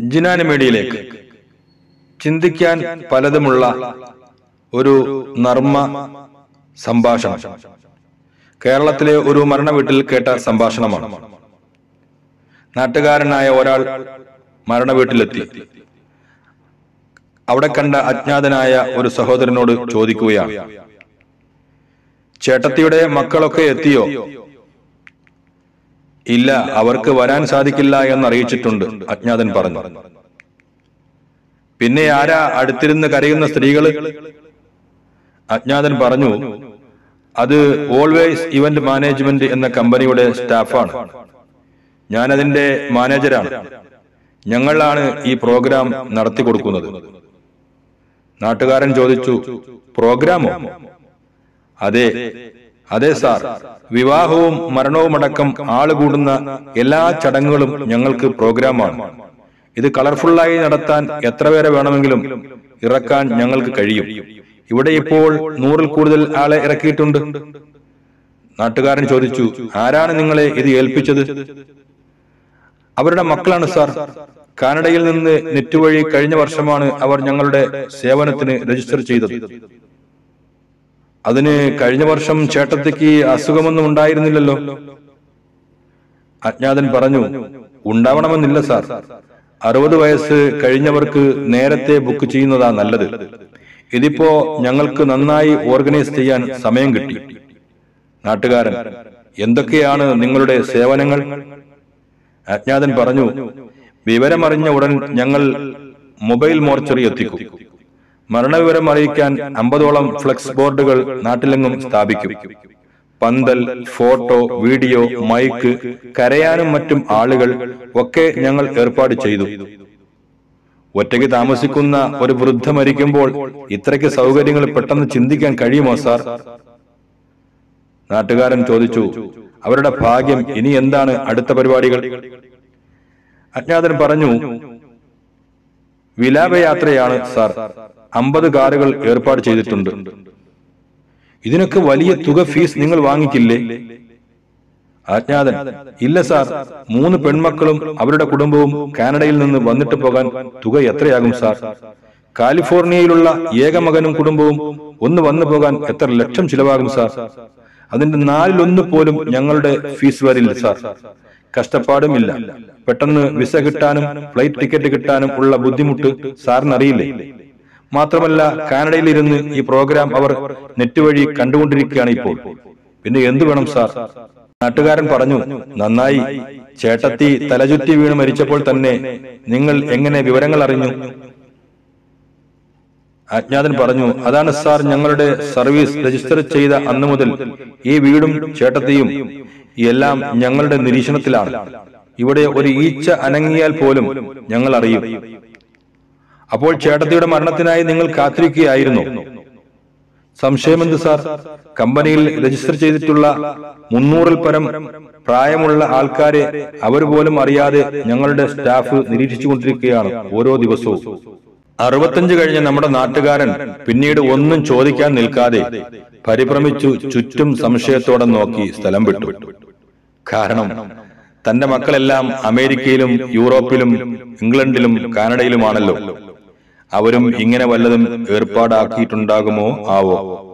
ജിനാനി മീഡിയയിലേക്ക് ചിന്തിക്കാൻ പലതുമുള്ള ഒരു നർമ്മ സംഭാഷണം കേരളത്തിലെ ഒരു മരണ വീട്ടിൽ കേട്ട സംഭാഷണമാണ് നാട്ടുകാരനായ ഒരാൾ മരണ വീട്ടിലെത്തി അവിടെ കണ്ട അജ്ഞാതനായ ഒരു സഹോദരനോട് ചോദിക്കുകയാണ് ചേട്ടത്തിയുടെ മക്കളൊക്കെ എത്തിയോ ഇല്ല അവർക്ക് വരാൻ സാധിക്കില്ല എന്ന് അറിയിച്ചിട്ടുണ്ട് അജ്ഞാതൻ പറഞ്ഞു പിന്നെ ആരാ അടുത്തിരുന്ന് കരയുന്ന സ്ത്രീകള് അജ്ഞാതൻ പറഞ്ഞു അത് ഓൾവേസ് ഇവന്റ് മാനേജ്മെന്റ് എന്ന കമ്പനിയുടെ സ്റ്റാഫാണ് ഞാൻ അതിന്റെ മാനേജരാണ് ഞങ്ങളാണ് ഈ പ്രോഗ്രാം നടത്തി കൊടുക്കുന്നത് നാട്ടുകാരൻ ചോദിച്ചു പ്രോഗ്രാമോ അതെ അതെ സാർ വിവാഹവും മരണവുമടക്കം ആള് കൂടുന്ന എല്ലാ ചടങ്ങുകളും ഞങ്ങൾക്ക് പ്രോഗ്രാമാണ് ഇത് കളർഫുള്ളായി നടത്താൻ എത്ര പേരെ വേണമെങ്കിലും ഇറക്കാൻ ഞങ്ങൾക്ക് കഴിയും ഇവിടെ ഇപ്പോൾ നൂറിൽ കൂടുതൽ ആളെ ഇറക്കിയിട്ടുണ്ട് നാട്ടുകാരൻ ചോദിച്ചു ആരാണ് നിങ്ങളെ ഇത് ഏൽപ്പിച്ചത് അവരുടെ മക്കളാണ് സാർ കാനഡയിൽ നിന്ന് നെറ്റ് വഴി കഴിഞ്ഞ വർഷമാണ് അവർ ഞങ്ങളുടെ സേവനത്തിന് രജിസ്റ്റർ ചെയ്തത് അതിന് കഴിഞ്ഞ വർഷം ചേട്ടത്തിക്ക് അസുഖമൊന്നും ഉണ്ടായിരുന്നില്ലല്ലോ അജ്ഞാതൻ പറഞ്ഞു ഉണ്ടാവണമെന്നില്ല സാർ അറുപത് വയസ്സ് കഴിഞ്ഞവർക്ക് നേരത്തെ ബുക്ക് ചെയ്യുന്നതാ നല്ലത് ഇതിപ്പോ ഞങ്ങൾക്ക് നന്നായി ഓർഗനൈസ് ചെയ്യാൻ സമയം കിട്ടി നാട്ടുകാരൻ എന്തൊക്കെയാണ് നിങ്ങളുടെ സേവനങ്ങൾ അജ്ഞാതൻ പറഞ്ഞു വിവരമറിഞ്ഞ ഉടൻ ഞങ്ങൾ മൊബൈൽ മോർച്ചറി എത്തിക്കും മരണവിവരം അറിയിക്കാൻ അമ്പതോളം ഫ്ലെക്സ് ബോർഡുകൾ നാട്ടിലെങ്ങും സ്ഥാപിക്കും പന്തൽ ഫോട്ടോ വീഡിയോ മൈക്ക് കരയാനും മറ്റും ആളുകൾ ഒക്കെ ഞങ്ങൾ ഏർപ്പാട് ചെയ്തു ഒറ്റയ്ക്ക് താമസിക്കുന്ന ഒരു വൃദ്ധ മരിക്കുമ്പോൾ ഇത്രയ്ക്ക് സൗകര്യങ്ങൾ പെട്ടെന്ന് ചിന്തിക്കാൻ കഴിയുമോ സാർ നാട്ടുകാരൻ ചോദിച്ചു അവരുടെ ഭാഗ്യം ഇനി എന്താണ് അടുത്ത പരിപാടികൾ അജ്ഞാതൻ പറഞ്ഞു വിലാപയാത്രയാണ് സാർ അമ്പത് കാറുകൾ ഏർപ്പാട് ചെയ്തിട്ടുണ്ട് ഇതിനൊക്കെ വലിയ തുക ഫീസ് നിങ്ങൾ വാങ്ങിക്കില്ലേ അജ്ഞാതൻ ഇല്ല സാർ മൂന്ന് പെൺമക്കളും അവരുടെ കുടുംബവും കാനഡയിൽ നിന്ന് വന്നിട്ട് പോകാൻ തുക എത്രയാകും സാർ കാലിഫോർണിയയിലുള്ള ഏക മകനും കുടുംബവും ഒന്ന് വന്നു പോകാൻ എത്ര ലക്ഷം ചിലവാകും സാർ അതിന്റെ നാലിലൊന്ന് പോലും ഞങ്ങളുടെ ഫീസ് വരില്ല സാർ കഷ്ടപ്പാടുമില്ല പെട്ടെന്ന് വിസ കിട്ടാനും ഫ്ലൈറ്റ് ടിക്കറ്റ് കിട്ടാനും ഉള്ള ബുദ്ധിമുട്ട് സാറിനറിയില്ലേ മാത്രമല്ല കാനഡയിൽ ഇരുന്ന് ഈ പ്രോഗ്രാം അവർ നെറ്റ് വഴി കണ്ടുകൊണ്ടിരിക്കുകയാണ് ഇപ്പോൾ പിന്നെ എന്തു വേണം സാർ നാട്ടുകാരൻ പറഞ്ഞു നന്നായി ചേട്ടത്തി തലചുറ്റി വീണ് മരിച്ചപ്പോൾ തന്നെ നിങ്ങൾ എങ്ങനെ വിവരങ്ങൾ അറിഞ്ഞു അജ്ഞാതൻ പറഞ്ഞു അതാണ് സാർ ഞങ്ങളുടെ സർവീസ് രജിസ്റ്റർ ചെയ്ത അന്നു മുതൽ ഈ വീടും ചേട്ടത്തിയും എല്ലാം ഞങ്ങളുടെ നിരീക്ഷണത്തിലാണ് ഇവിടെ ഒരു ഈച്ച അനങ്ങിയാൽ പോലും ഞങ്ങൾ അറിയും അപ്പോൾ ചേട്ടത്തിയുടെ മരണത്തിനായി നിങ്ങൾ കാത്തിരിക്കുകയായിരുന്നു സംശയമെന്ത് സാർ കമ്പനിയിൽ രജിസ്റ്റർ ചെയ്തിട്ടുള്ള മുന്നൂറിൽ പരം പ്രായമുള്ള ആൾക്കാരെ അവർ പോലും അറിയാതെ ഞങ്ങളുടെ സ്റ്റാഫ് നിരീക്ഷിച്ചുകൊണ്ടിരിക്കുകയാണ് ഓരോ ദിവസവും അറുപത്തഞ്ച് കഴിഞ്ഞ നമ്മുടെ നാട്ടുകാരൻ പിന്നീട് ഒന്നും ചോദിക്കാൻ നിൽക്കാതെ പരിഭ്രമിച്ചു ചുറ്റും സംശയത്തോടെ നോക്കി സ്ഥലം വിട്ടു കാരണം തന്റെ മക്കളെല്ലാം അമേരിക്കയിലും യൂറോപ്പിലും ഇംഗ്ലണ്ടിലും കാനഡയിലുമാണല്ലോ അവരും ഇങ്ങനെ വല്ലതും ഏർപ്പാടാക്കിയിട്ടുണ്ടാകുമോ ആവോ